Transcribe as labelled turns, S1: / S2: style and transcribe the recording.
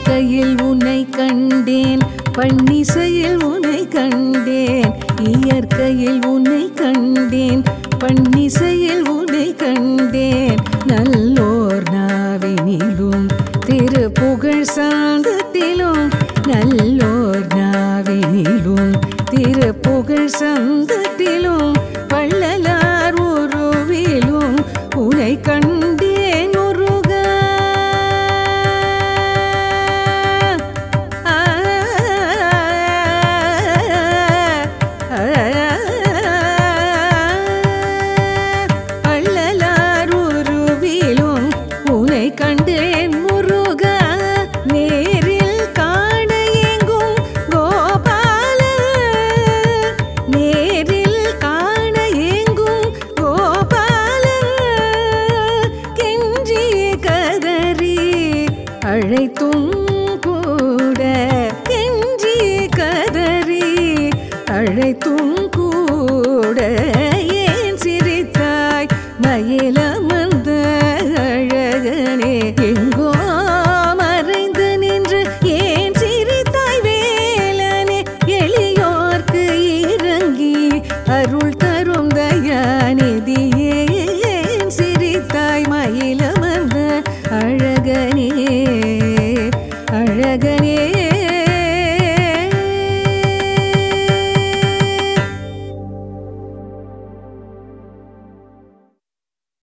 S1: இயற்கையில் உன்னை கண்டேன் பன்னிசையில் உன்னை கண்டேன் இயற்கையில் உன்னை கண்டேன் பன்னிசையில் உன்னை கண்டேன் நல்லோர் நாவினிலும் திருப்புகழ் சாந்தத்திலும் நல்லோர் நாவினிலும் திருப்புகழ் சந்தத்திலும் வள்ளலார் உருவிலும் உனை கண்டேன் முருகா ஆ, வள்ளலார் உருவிலும் உனை கண்டேன் முருகா நேரில் காண எங்கும் கோபால நேரில் காண எங்கும் கோபால கெஞ்சி கதறி அழைத்தும் கூட கெஞ்சி கதறி அழைத்தும் கூட ஏன் சிரித்தாய் மயிலமர்ந்த அழகனே எங்கோ மறைந்து நின்று ஏன் சிரித்தாய் வேலனே எளியோர்க்கு இறங்கி அருள் தரும் தயாநிதியே ஏன் சிரித்தாய் மயிலமர்ந்த அழ